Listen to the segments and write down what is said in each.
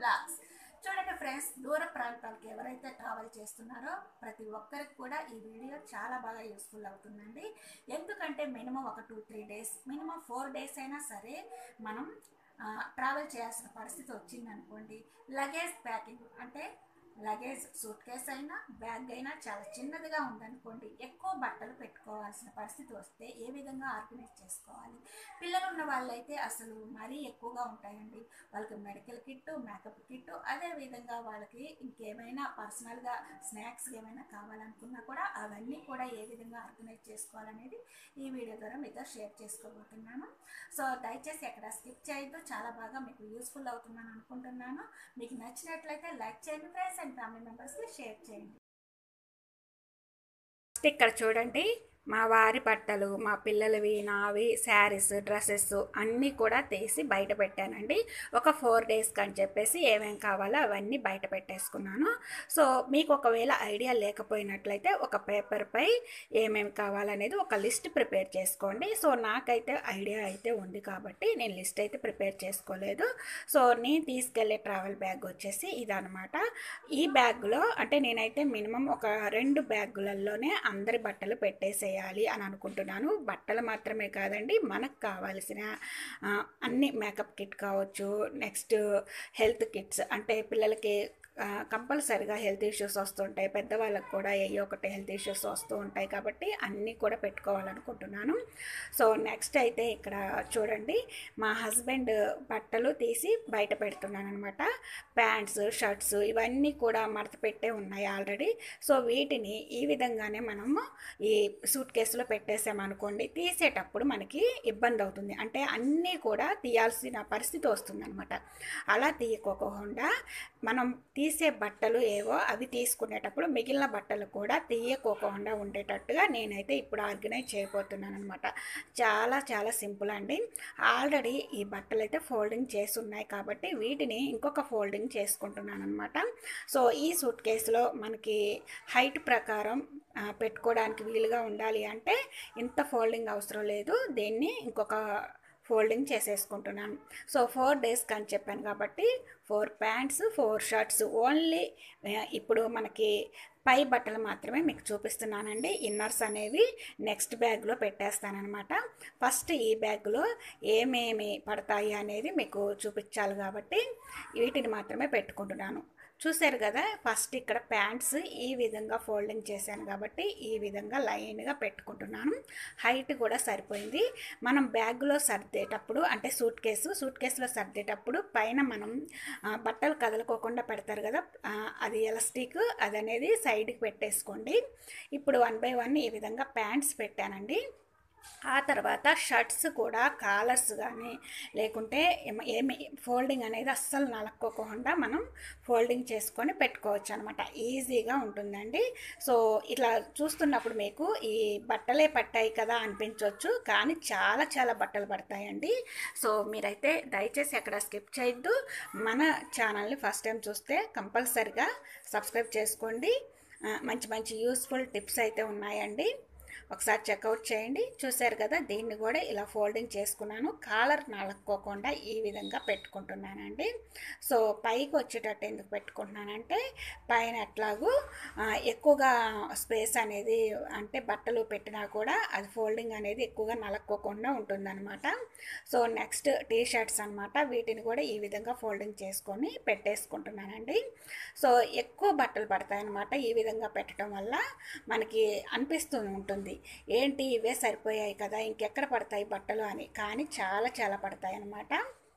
blogs చూడండి friends దూర ప్రాంతాలకు ఎవరైతే ట్రావెల్ చేస్తున్నారో ప్రతి ఒక్కరికి కూడా ఈ వీడియో చాలా బాగా యూస్ఫుల్ అవుతుందండి ఎందుకంటే మినిమం ఒక two three days minimum four days అయినా సరే మనం ట్రావెల్ చేయాల్సిన పరిస్థితి వచ్చిందనుకోండి లగేజ్ ప్యాకింగ్ అంటే లగేజ్ సూట్ కేస్ అయినా బ్యాగ్ అయినా చాలా చిన్నదిగా ఉందనుకోండి ఎక్కువ బట్టలు పెట్టుకోవాల్సిన పరిస్థితి వస్తే ఏ విధంగా ఆర్గనైజ్ చేసుకోవాలి పిల్లలు ఉన్న వాళ్ళైతే అసలు మరీ ఎక్కువగా ఉంటాయండి వాళ్ళకి మెడికల్ కిట్ మేకప్ కిట్ అదే విధంగా వాళ్ళకి ఇంకేమైనా పర్సనల్గా స్నాక్స్ ఏమైనా కావాలనుకున్నా కూడా అవన్నీ కూడా ఏ విధంగా ఆర్గనైజ్ చేసుకోవాలనేది ఈ వీడియో ద్వారా మీతో షేర్ చేసుకోబోతున్నాను సో దయచేసి ఎక్కడ స్కిప్ చేయొద్దు చాలా బాగా మీకు యూస్ఫుల్ అవుతుందని అనుకుంటున్నాను మీకు నచ్చినట్లయితే లైక్ చేయండి ఫ్రెండ్స్ అండ్ ఫ్యామిలీ మెంబర్స్కి షేర్ చేయండి ఇక్కడ చూడండి మా వారి బట్టలు మా పిల్లలవి నావి శారీస్ డ్రెస్సెస్ అన్నీ కూడా తీసి బయట పెట్టానండి ఒక ఫోర్ డేస్కి అని చెప్పేసి ఏమేం కావాలో అవన్నీ బయట పెట్టేసుకున్నాను సో మీకు ఒకవేళ ఐడియా లేకపోయినట్లయితే ఒక పేపర్పై ఏమేమి కావాలనేది ఒక లిస్ట్ ప్రిపేర్ చేసుకోండి సో నాకైతే ఐడియా అయితే ఉంది కాబట్టి నేను లిస్ట్ అయితే ప్రిపేర్ చేసుకోలేదు సో నేను తీసుకెళ్లే ట్రావెల్ బ్యాగ్ వచ్చేసి ఇదనమాట ఈ బ్యాగ్లో అంటే నేనైతే మినిమం ఒక రెండు బ్యాగులలోనే అందరి బట్టలు పెట్టేసే చేయాలి అని అనుకుంటున్నాను బట్టలు మాత్రమే కాదండి మనకు కావాల్సిన అన్ని మేకప్ కిట్ కావచ్చు నెక్స్ట్ హెల్త్ కిట్స్ అంటే పిల్లలకి కంపల్సరిగా హెల్త్ ఇష్యూస్ వస్తుంటాయి పెద్దవాళ్ళకి కూడా ఏ ఒకటి హెల్త్ ఇష్యూస్ వస్తూ ఉంటాయి కాబట్టి అన్నీ కూడా పెట్టుకోవాలనుకుంటున్నాను సో నెక్స్ట్ అయితే ఇక్కడ చూడండి మా హస్బెండ్ బట్టలు తీసి బయట పెడుతున్నాను అనమాట ప్యాంట్స్ షర్ట్స్ ఇవన్నీ కూడా మడత పెట్టే ఉన్నాయి ఆల్రెడీ సో వీటిని ఈ విధంగానే మనము ఈ సూట్ కేసులో పెట్టేసామనుకోండి తీసేటప్పుడు మనకి ఇబ్బంది అవుతుంది అంటే అన్నీ కూడా తీయాల్సిన పరిస్థితి వస్తుందన్నమాట అలా తీయకోకుండా మనం తీసే బట్టలు ఏవో అవి తీసుకునేటప్పుడు మిగిలిన బట్టలు కూడా తీయకోకుండా ఉండేటట్టుగా నేనైతే ఇప్పుడు ఆర్గనైజ్ చేయబోతున్నాను అనమాట చాలా చాలా సింపుల్ అండి ఆల్రెడీ ఈ బట్టలు అయితే ఫోల్డింగ్ చేసి ఉన్నాయి కాబట్టి వీటిని ఇంకొక ఫోల్డింగ్ చేసుకుంటున్నాను అనమాట సో ఈ సూట్ కేసులో మనకి హైట్ ప్రకారం పెట్టుకోవడానికి వీలుగా ఉండాలి అంటే ఇంత ఫోల్డింగ్ అవసరం లేదు దీన్ని ఇంకొక ఫోల్డింగ్ చేసేసుకుంటున్నాను సో ఫోర్ డేస్కి అని చెప్పాను కాబట్టి four pants four shirts only ఇప్పుడు మనకి పై బట్టలు మాత్రమే మీకు చూపిస్తున్నానండి ఇన్నర్స్ అనేవి నెక్స్ట్ బ్యాగ్లో పెట్టేస్తానమాట ఫస్ట్ ఈ బ్యాగ్లో ఏమేమి పడతాయి అనేది మీకు చూపించాలి కాబట్టి వీటిని మాత్రమే పెట్టుకుంటున్నాను చూశారు కదా ఫస్ట్ ఇక్కడ ప్యాంట్స్ ఈ విధంగా ఫోల్డింగ్ చేశాను కాబట్టి ఈ విధంగా లైన్గా పెట్టుకుంటున్నాను హైట్ కూడా సరిపోయింది మనం బ్యాగ్లో సర్దేటప్పుడు అంటే సూట్ కేసు సూట్ కేసులో సర్దేటప్పుడు పైన మనం బట్టలు కదలకోకుండా పెడతారు కదా అది ఎలాస్టిక్ అది అనేది సైడ్కి పెట్టేసుకోండి ఇప్పుడు వన్ బై వన్ ఈ విధంగా ప్యాంట్స్ పెట్టానండి ఆ తర్వాత షర్ట్స్ కూడా కాలర్స్ కానీ లేకుంటే ఏమి ఫోల్డింగ్ అనేది అస్సలు నలక్కోకుండా మనం ఫోల్డింగ్ చేసుకొని పెట్టుకోవచ్చు అనమాట ఈజీగా ఉంటుందండి సో ఇట్లా చూస్తున్నప్పుడు మీకు ఈ బట్టలే పట్టాయి కదా అనిపించవచ్చు కానీ చాలా చాలా బట్టలు పడతాయండి సో మీరైతే దయచేసి ఎక్కడ స్కిప్ చేయొద్దు మన ఛానల్ని ఫస్ట్ టైం చూస్తే కంపల్సరిగా సబ్స్క్రైబ్ చేసుకోండి మంచి మంచి యూస్ఫుల్ టిప్స్ అయితే ఉన్నాయండి ఒకసారి చెక్అవుట్ చేయండి చూశారు కదా దీన్ని కూడా ఇలా ఫోల్డింగ్ చేసుకున్నాను కాలర్ నలక్కోకుండా ఈ విధంగా పెట్టుకుంటున్నానండి సో పైకి వచ్చేటట్టు ఎందుకు పెట్టుకుంటున్నానంటే పైన ఎట్లాగూ ఎక్కువగా స్పేస్ అనేది అంటే బట్టలు పెట్టినా కూడా అది ఫోల్డింగ్ అనేది ఎక్కువగా నలక్కోకుండా ఉంటుందన్నమాట సో నెక్స్ట్ టీ షర్ట్స్ అనమాట వీటిని కూడా ఈ విధంగా ఫోల్డింగ్ చేసుకొని పెట్టేసుకుంటున్నానండి సో ఎక్కువ బట్టలు పడతాయన్నమాట ఈ విధంగా పెట్టడం వల్ల మనకి అనిపిస్తూ ఉంటుంది ఏంటి ఇవే సరిపోయాయి కదా ఇంకెక్కడ పడతాయి బట్టలు అని కానీ చాలా చాలా పడతాయి అన్నమాట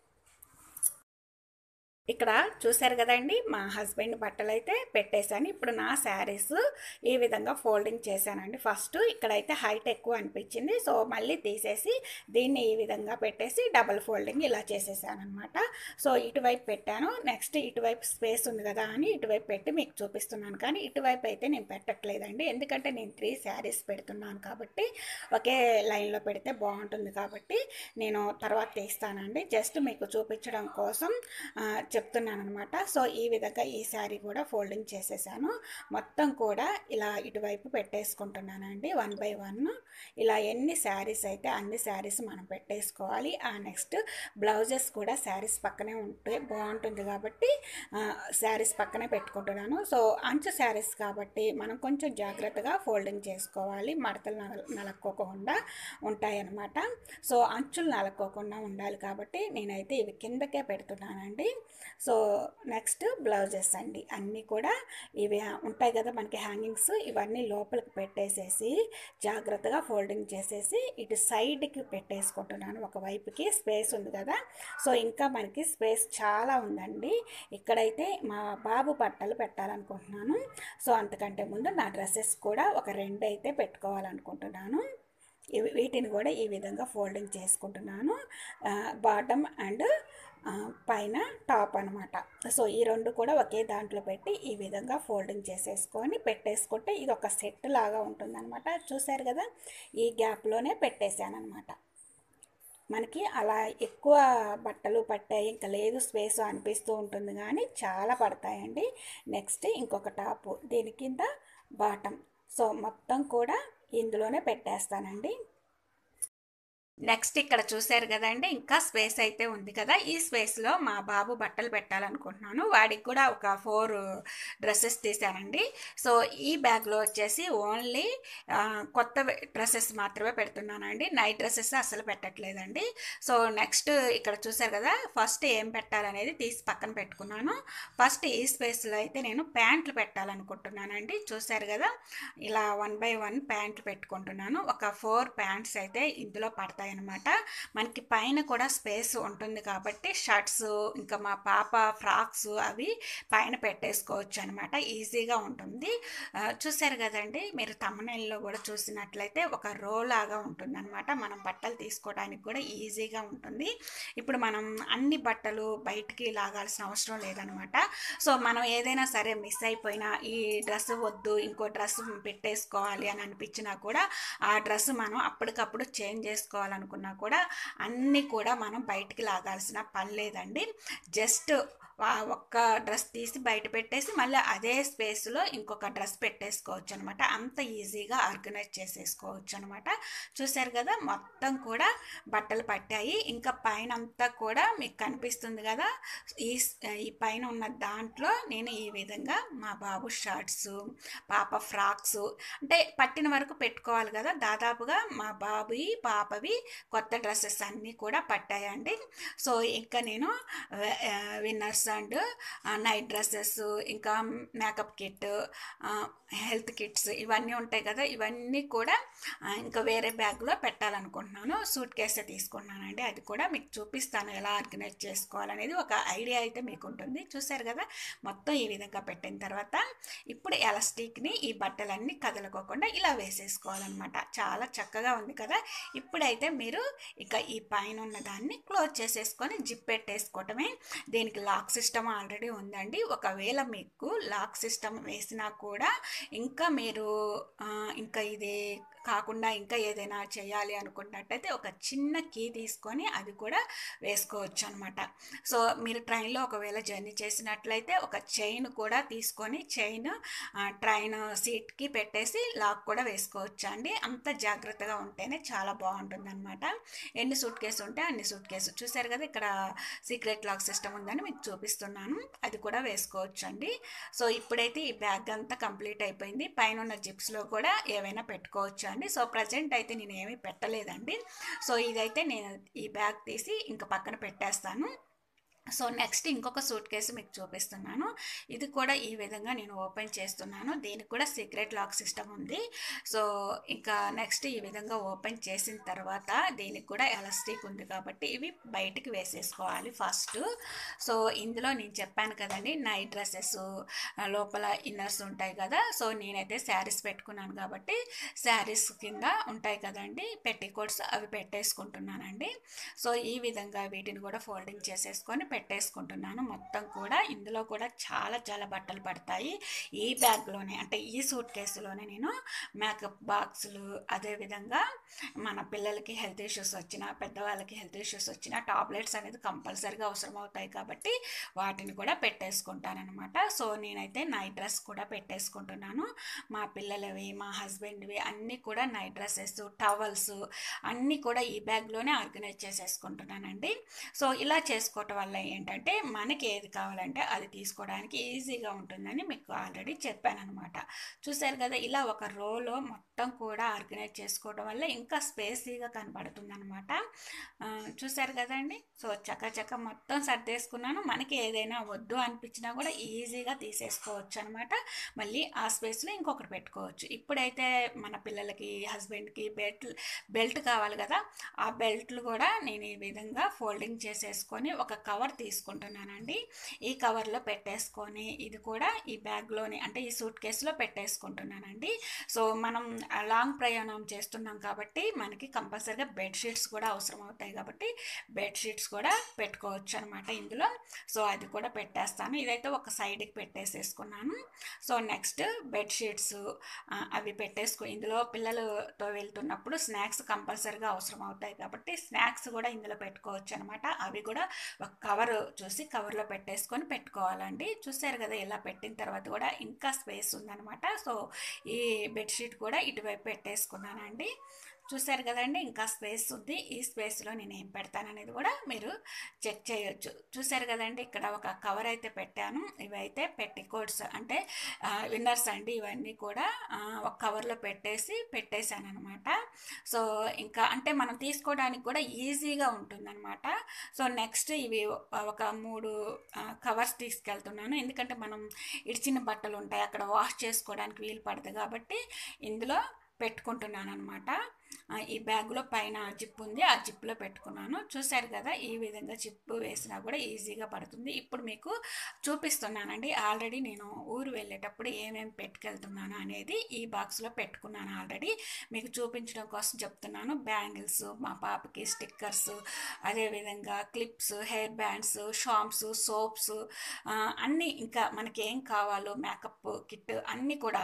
ఇక్కడ చూశారు కదండి మా హస్బెండ్ బట్టలు అయితే పెట్టేశాను ఇప్పుడు నా శారీస్ ఈ విధంగా ఫోల్డింగ్ చేశానండి ఫస్ట్ ఇక్కడైతే హైట్ ఎక్కువ అనిపించింది సో మళ్ళీ తీసేసి దీన్ని ఈ విధంగా పెట్టేసి డబల్ ఫోల్డింగ్ ఇలా చేసేసాను అనమాట సో ఇటువైపు పెట్టాను నెక్స్ట్ ఇటువైపు స్పేస్ ఉంది కదా అని ఇటువైపు పెట్టి మీకు చూపిస్తున్నాను కానీ ఇటువైపు అయితే నేను పెట్టట్లేదండి ఎందుకంటే నేను త్రీ శారీస్ పెడుతున్నాను కాబట్టి ఒకే లైన్లో పెడితే బాగుంటుంది కాబట్టి నేను తర్వాత తీస్తానండి జస్ట్ మీకు చూపించడం కోసం చెప్తున్నాను అనమాట సో ఈ విధంగా ఈ శారీ కూడా ఫోల్డింగ్ చేసేసాను మొత్తం కూడా ఇలా ఇటువైపు పెట్టేసుకుంటున్నానండి వన్ బై వన్ ఇలా ఎన్ని శారీస్ అయితే అన్ని శారీస్ మనం పెట్టేసుకోవాలి ఆ నెక్స్ట్ బ్లౌజెస్ కూడా శారీస్ పక్కనే ఉంటే బాగుంటుంది కాబట్టి శారీస్ పక్కనే పెట్టుకుంటున్నాను సో అంచు శారీస్ కాబట్టి మనం కొంచెం జాగ్రత్తగా ఫోల్డింగ్ చేసుకోవాలి మడతలు నల నలక్కోకుండా ఉంటాయన్నమాట సో అంచులు నలక్కోకుండా ఉండాలి కాబట్టి నేనైతే ఇవి కిందకే పెడుతున్నానండి సో నెక్స్ట్ బ్లౌజెస్ అండి అన్నీ కూడా ఇవి ఉంటాయి కదా మనకి హ్యాంగింగ్స్ ఇవన్నీ లోపలికి పెట్టేసేసి జాగ్రత్తగా ఫోల్డింగ్ చేసేసి ఇటు సైడ్కి పెట్టేసుకుంటున్నాను ఒకవైపుకి స్పేస్ ఉంది కదా సో ఇంకా మనకి స్పేస్ చాలా ఉందండి ఇక్కడైతే మా బాబు బట్టలు పెట్టాలనుకుంటున్నాను సో అంతకంటే ముందు నా డ్రెస్సెస్ కూడా ఒక రెండు అయితే పెట్టుకోవాలనుకుంటున్నాను ఇవి వీటిని కూడా ఈ విధంగా ఫోల్డింగ్ చేసుకుంటున్నాను బాటమ్ అండ్ పైన టాప్ అనమాట సో ఈ రెండు కూడా ఒకే దాంట్లో పెట్టి ఈ విధంగా ఫోల్డింగ్ చేసేసుకొని పెట్టేసుకుంటే ఇది ఒక సెట్ లాగా ఉంటుందన్నమాట చూసారు కదా ఈ గ్యాప్లోనే పెట్టేశాను అనమాట మనకి అలా ఎక్కువ బట్టలు పట్టాయి ఇంకా లేదు స్పేస్ అనిపిస్తూ ఉంటుంది కానీ చాలా పడతాయండి నెక్స్ట్ ఇంకొక టాపు దీని కింద బాటమ్ సో మొత్తం కూడా ఇందులోనే పెట్టేస్తానండి నెక్స్ట్ ఇక్కడ చూశారు కదండి ఇంకా స్పేస్ అయితే ఉంది కదా ఈ స్పేస్లో మా బాబు బట్టలు పెట్టాలనుకుంటున్నాను వాడికి కూడా ఒక ఫోర్ డ్రెస్సెస్ తీసానండి సో ఈ బ్యాగ్లో వచ్చేసి ఓన్లీ కొత్త డ్రెస్సెస్ మాత్రమే పెడుతున్నానండి నైట్ డ్రెస్సెస్ అసలు పెట్టట్లేదండి సో నెక్స్ట్ ఇక్కడ చూశారు కదా ఫస్ట్ ఏం పెట్టాలనేది తీసి పక్కన పెట్టుకున్నాను ఫస్ట్ ఈ స్పేస్లో అయితే నేను ప్యాంట్లు పెట్టాలనుకుంటున్నానండి చూశారు కదా ఇలా వన్ బై వన్ ప్యాంట్లు పెట్టుకుంటున్నాను ఒక ఫోర్ ప్యాంట్స్ అయితే ఇందులో పడతాయి అనమాట మనకి పైన కూడా స్పేస్ ఉంటుంది కాబట్టి షర్ట్స్ ఇంకా మా పాప ఫ్రాక్స్ అవి పైన పెట్టేసుకోవచ్చు అనమాట ఈజీగా ఉంటుంది చూసారు కదండి మీరు తమ్మనెల్లో కూడా చూసినట్లయితే ఒక రో లాగా ఉంటుంది అనమాట మనం బట్టలు తీసుకోవడానికి కూడా ఈజీగా ఉంటుంది ఇప్పుడు మనం అన్ని బట్టలు బయటికి లాగాల్సిన అవసరం లేదనమాట సో మనం ఏదైనా సరే మిస్ అయిపోయినా ఈ డ్రెస్ వద్దు ఇంకో డ్రెస్ పెట్టేసుకోవాలి అని అనిపించినా కూడా ఆ డ్రెస్ మనం అప్పటికప్పుడు చేంజ్ చేసుకోవాలి అనుకున్నా కూడా అన్నీ కూడా మనం బయటికి లాగాల్సిన పని లేదండి జస్ట్ ఒక్క డ్రెస్ తీసి బయట పెట్టేసి మళ్ళీ అదే స్పేస్లో ఇంకొక డ్రెస్ పెట్టేసుకోవచ్చు అనమాట అంత ఈజీగా ఆర్గనైజ్ చేసేసుకోవచ్చు అనమాట చూసారు కదా మొత్తం కూడా బట్టలు పట్టాయి ఇంకా పైన అంతా కూడా మీకు కనిపిస్తుంది కదా ఈ ఈ పైన ఉన్న దాంట్లో నేను ఈ విధంగా మా బాబు షర్ట్స్ పాప ఫ్రాక్స్ అంటే పట్టిన వరకు పెట్టుకోవాలి కదా దాదాపుగా మా బాబువి పాపవి కొత్త డ్రెస్సెస్ అన్నీ కూడా పట్టాయండి సో ఇంకా నేను విన్నర్స్ అండ్ నైట్ డ్రెస్సెస్ ఇంకా మేకప్ కిట్ హెల్త్ కిట్స్ ఇవన్నీ ఉంటాయి కదా ఇవన్నీ కూడా ఇంకా వేరే బ్యాగ్లో పెట్టాలనుకుంటున్నాను సూట్ కేసే తీసుకున్నానండి అది కూడా మీకు చూపిస్తాను ఎలా ఆర్గనైజ్ చేసుకోవాలనేది ఒక ఐడియా అయితే మీకు ఉంటుంది చూసారు కదా మొత్తం ఈ విధంగా పెట్టిన తర్వాత ఇప్పుడు ఎలాస్టిక్ని ఈ బట్టలన్నీ కదలకోకుండా ఇలా వేసేసుకోవాలన్నమాట చాలా చక్కగా ఉంది కదా ఇప్పుడైతే మీరు ఇక ఈ పైన ఉన్న దాన్ని క్లోజ్ చేసేసుకొని జిప్ పెట్టేసుకోవటమే దీనికి లాక్ సిస్టమ్ ఆల్రెడీ ఉందండి ఒకవేళ మీకు లాక్ సిస్టమ్ వేసినా కూడా ఇంకా మీరు ఇంకా ఇది కాకుండా ఇంకా ఏదైనా చేయాలి అనుకున్నట్టయితే ఒక చిన్న కీ తీసుకొని అది కూడా వేసుకోవచ్చు అనమాట సో మీరు ట్రైన్లో ఒకవేళ జర్నీ చేసినట్లయితే ఒక చైన్ కూడా తీసుకొని చైన్ ట్రైన్ సీట్కి పెట్టేసి లాక్ కూడా వేసుకోవచ్చు అండి అంత జాగ్రత్తగా ఉంటేనే చాలా బాగుంటుంది అనమాట ఎన్ని సూట్ కేసు ఉంటే అన్ని సూట్ కేసు చూసారు కదా ఇక్కడ సీక్రెట్ లాక్ సిస్టమ్ ఉందని మీకు చూపిస్తున్నాను అది కూడా వేసుకోవచ్చు అండి సో ఇప్పుడైతే ఈ బ్యాగ్ అంతా కంప్లీట్ అయిపోయింది పైన ఉన్న జిప్స్లో కూడా ఏవైనా పెట్టుకోవచ్చు అండి సో ప్రజెంట్ అయితే నేను ఏమీ పెట్టలేదండి సో ఇదైతే నేను ఈ బ్యాగ్ తీసి ఇంకా పక్కన పెట్టేస్తాను సో నెక్స్ట్ ఇంకొక సూట్ కేసు మీకు చూపిస్తున్నాను ఇది కూడా ఈ విధంగా నేను ఓపెన్ చేస్తున్నాను దీనికి కూడా సీక్రెట్ లాక్ సిస్టమ్ ఉంది సో ఇంకా నెక్స్ట్ ఈ విధంగా ఓపెన్ చేసిన తర్వాత దీనికి కూడా ఎలాస్టిక్ ఉంది కాబట్టి ఇవి బయటికి వేసేసుకోవాలి ఫస్ట్ సో ఇందులో నేను చెప్పాను కదండి నైట్ డ్రెస్సెస్ లోపల ఇన్నర్స్ ఉంటాయి కదా సో నేనైతే శారీస్ పెట్టుకున్నాను కాబట్టి శారీస్ కింద ఉంటాయి కదండి పెట్టికోట్స్ అవి పెట్టేసుకుంటున్నానండి సో ఈ విధంగా వీటిని కూడా ఫోల్డింగ్ చేసేసుకొని పెట్టేసుకుంటున్నాను మొత్తం కూడా ఇందులో కూడా చాలా చాలా బట్టలు పడతాయి ఈ బ్యాగ్లోనే అంటే ఈ సూట్ కేసులోనే నేను మేకప్ బాక్సులు అదేవిధంగా మన పిల్లలకి హెల్త్ ఇష్యూస్ వచ్చినా పెద్దవాళ్ళకి హెల్త్ ఇష్యూస్ వచ్చినా టాబ్లెట్స్ అనేది కంపల్సరీగా అవసరం అవుతాయి కాబట్టి వాటిని కూడా పెట్టేసుకుంటానమాట సో నేనైతే నైట్ డ్రెస్ కూడా పెట్టేసుకుంటున్నాను మా పిల్లలవి మా హస్బెండ్వి అన్నీ కూడా నైట్ డ్రెస్సెస్ టవల్స్ అన్నీ కూడా ఈ బ్యాగ్లోనే ఆర్గనైజ్ చేసేసుకుంటున్నానండి సో ఇలా చేసుకోవటం వల్ల ఏంటంటే మనకి ఏది కావాలంటే అది తీసుకోవడానికి ఈజీగా ఉంటుందని మీకు ఆల్రెడీ చెప్పాను అనమాట చూసారు కదా ఇలా ఒక రోలో మొత్తం కూడా ఆర్గనైజ్ చేసుకోవడం వల్ల ఇంకా స్పేసీగా కనపడుతుంది అనమాట చూసారు కదండి సో చక్క చక్క మొత్తం సర్దేసుకున్నాను మనకి ఏదైనా వద్దు అనిపించినా కూడా ఈజీగా తీసేసుకోవచ్చు అనమాట మళ్ళీ ఆ స్పేస్లో ఇంకొకటి పెట్టుకోవచ్చు ఇప్పుడైతే మన పిల్లలకి హస్బెండ్కి బెల్ట్ బెల్ట్ కావాలి కదా ఆ బెల్ట్లు కూడా నేను ఈ విధంగా ఫోల్డింగ్ చేసేసుకొని ఒక కవర్ తీసుకుంటున్నానండి ఈ కవర్లో పెట్టేసుకొని ఇది కూడా ఈ బ్యాగ్లోని అంటే ఈ సూట్ కేసులో పెట్టేసుకుంటున్నానండి సో మనం లాంగ్ ప్రయాణం చేస్తున్నాం కాబట్టి మనకి కంపల్సరీగా బెడ్షీట్స్ కూడా అవసరం అవుతాయి కాబట్టి బెడ్షీట్స్ కూడా పెట్టుకోవచ్చు అనమాట ఇందులో సో అది కూడా పెట్టేస్తాను ఇదైతే ఒక సైడ్కి పెట్టేసేసుకున్నాను సో నెక్స్ట్ బెడ్షీట్స్ అవి పెట్టేసుకో ఇందులో పిల్లలతో వెళ్తున్నప్పుడు స్నాక్స్ కంపల్సరీగా అవసరం అవుతాయి కాబట్టి స్నాక్స్ కూడా ఇందులో పెట్టుకోవచ్చు అనమాట అవి కూడా ఒక కవర్ చూసి కవర్లో పెట్టేసుకొని పెట్టుకోవాలండి చూసారు కదా ఇలా పెట్టిన తర్వాత కూడా ఇంకా స్పేస్ ఉందనమాట సో ఈ బెడ్షీట్ కూడా ఇటువైపు పెట్టేసుకున్నానండి చూసారు కదండి ఇంకా స్పేస్ ఉంది ఈ స్పేస్లో నేను ఏం పెడతాననేది కూడా మీరు చెక్ చేయొచ్చు చూసారు కదండి ఇక్కడ ఒక కవర్ అయితే పెట్టాను ఇవైతే పెట్టికోట్స్ అంటే విన్నర్స్ అండి ఇవన్నీ కూడా ఒక కవర్లో పెట్టేసి పెట్టేశాను అనమాట సో ఇంకా అంటే మనం తీసుకోవడానికి కూడా ఈజీగా ఉంటుందన్నమాట సో నెక్స్ట్ ఇవి ఒక మూడు కవర్స్ తీసుకెళ్తున్నాను ఎందుకంటే మనం ఇడిచిన బట్టలు ఉంటాయి అక్కడ వాష్ చేసుకోవడానికి వీలు పడుతుంది కాబట్టి ఇందులో పెట్టుకుంటున్నాను అనమాట ఈ బ్యాగ్లో పైన జిప్ ఉంది ఆ జిప్లో పెట్టుకున్నాను చూశారు కదా ఈ విధంగా జిప్ వేసినా కూడా ఈజీగా పడుతుంది ఇప్పుడు మీకు చూపిస్తున్నానండి ఆల్రెడీ నేను ఊరు వెళ్ళేటప్పుడు ఏమేమి పెట్టుకెళ్తున్నాను అనేది ఈ బాక్స్లో పెట్టుకున్నాను ఆల్రెడీ మీకు చూపించడం కోసం చెప్తున్నాను బ్యాంగిల్స్ మా పాపకి స్టిక్కర్స్ అదేవిధంగా clips hair bands shampoos soaps అన్నీ ఇంకా మనకి ఏం కావాలో మేకప్ కిట్ అన్నీ కూడా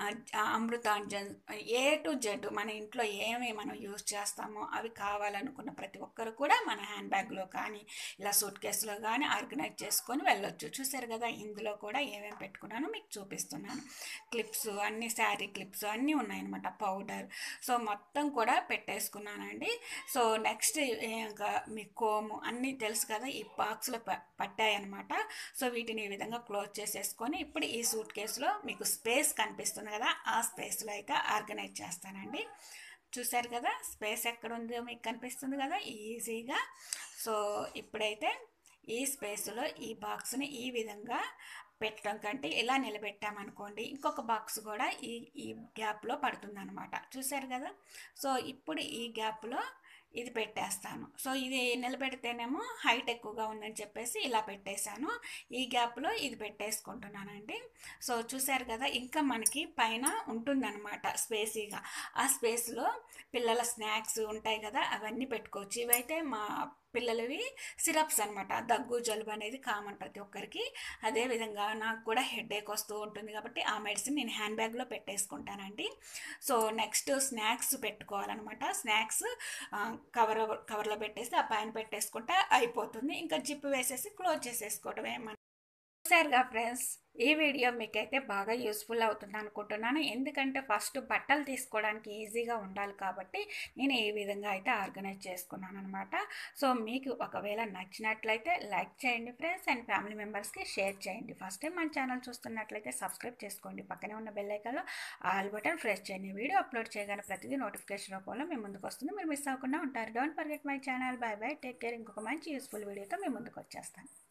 అమృతాంజన్ ఏ టు జెడ్ మన ఇంట్లో ఏమి మనం యూజ్ చేస్తామో అవి కావాలనుకున్న ప్రతి ఒక్కరు కూడా మన హ్యాండ్ బ్యాగ్లో కానీ ఇలా సూట్ కేసులో కానీ ఆర్గనైజ్ చేసుకొని వెళ్ళొచ్చు చూసారు కదా ఇందులో కూడా ఏమేమి పెట్టుకున్నానో మీకు చూపిస్తున్నాను క్లిప్స్ అన్ని శారీ క్లిప్స్ అన్నీ ఉన్నాయన్నమాట పౌడర్ సో మొత్తం కూడా పెట్టేసుకున్నానండి సో నెక్స్ట్ ఇంకా మీ కోము అన్నీ తెలుసు కదా ఈ బాక్స్లో పట్టాయన్నమాట సో వీటిని ఈ విధంగా క్లోజ్ చేసేసుకొని ఇప్పుడు ఈ సూట్ కేసులో మీకు స్పేస్ కనిపిస్తుంది కదా ఆ స్పేస్లో అయితే ఆర్గనైజ్ చేస్తానండి చూశారు కదా స్పేస్ ఎక్కడ ఉందో మీకు కనిపిస్తుంది కదా ఈజీగా సో ఇప్పుడైతే ఈ స్పేస్లో ఈ బాక్స్ని ఈ విధంగా పెట్టడం కంటే ఇలా నిలబెట్టామనుకోండి ఇంకొక బాక్స్ కూడా ఈ ఈ గ్యాప్లో పడుతుంది అనమాట చూశారు కదా సో ఇప్పుడు ఈ గ్యాప్లో ఇది పెట్టేస్తాను సో ఇది నిలబెడితేనేమో హైట్ ఎక్కువగా ఉందని చెప్పేసి ఇలా పెట్టేశాను ఈ గ్యాప్లో ఇది పెట్టేసుకుంటున్నానండి సో చూశారు కదా ఇంకా మనకి పైన ఉంటుందన్నమాట స్పేసీగా ఆ స్పేస్లో పిల్లల స్నాక్స్ ఉంటాయి కదా అవన్నీ పెట్టుకోవచ్చు ఇవైతే మా పిల్లలవి సిరప్స్ అనమాట దగ్గు జలుబు అనేది కామన్ ప్రతి ఒక్కరికి అదేవిధంగా నాకు కూడా హెడేక్ వస్తూ ఉంటుంది కాబట్టి ఆ మెడిసిన్ నేను హ్యాండ్ బ్యాగ్లో పెట్టేసుకుంటానండి సో నెక్స్ట్ స్నాక్స్ పెట్టుకోవాలన్నమాట స్నాక్స్ కవర్ కవర్లో పెట్టేసి ఆ పైన పెట్టేసుకుంటే అయిపోతుంది ఇంకా జిప్ వేసేసి క్లోజ్ చేసేసుకోవడమే మన చూసారుగా ఫ్రెండ్స్ ఈ వీడియో మీకైతే బాగా యూస్ఫుల్ అవుతుంది అనుకుంటున్నాను ఎందుకంటే ఫస్ట్ బట్టలు తీసుకోవడానికి ఈజీగా ఉండాలి కాబట్టి నేను ఈ విధంగా అయితే ఆర్గనైజ్ చేసుకున్నాను అనమాట సో మీకు ఒకవేళ నచ్చినట్లయితే లైక్ చేయండి ఫ్రెండ్స్ అండ్ ఫ్యామిలీ మెంబర్స్కి షేర్ చేయండి ఫస్ట్ టైం మన ఛానల్ చూస్తున్నట్లయితే సబ్స్క్రైబ్ చేసుకోండి పక్కనే ఉన్న బెల్ ఐకాన్లో ఆల్ బటన్ ప్రెస్ చేయండి వీడియో అప్లోడ్ చేయగానే ప్రతిదీ నోటిఫికేషన్ రూపంలో మీ ముందుకు వస్తుంది మీరు మిస్ అవ్వకుండా ఉంటారు don't forget my channel bye bye take care ఇంకొక మంచి యూస్ఫుల్ వీడియోతో మీ ముందుకు వచ్చేస్తాను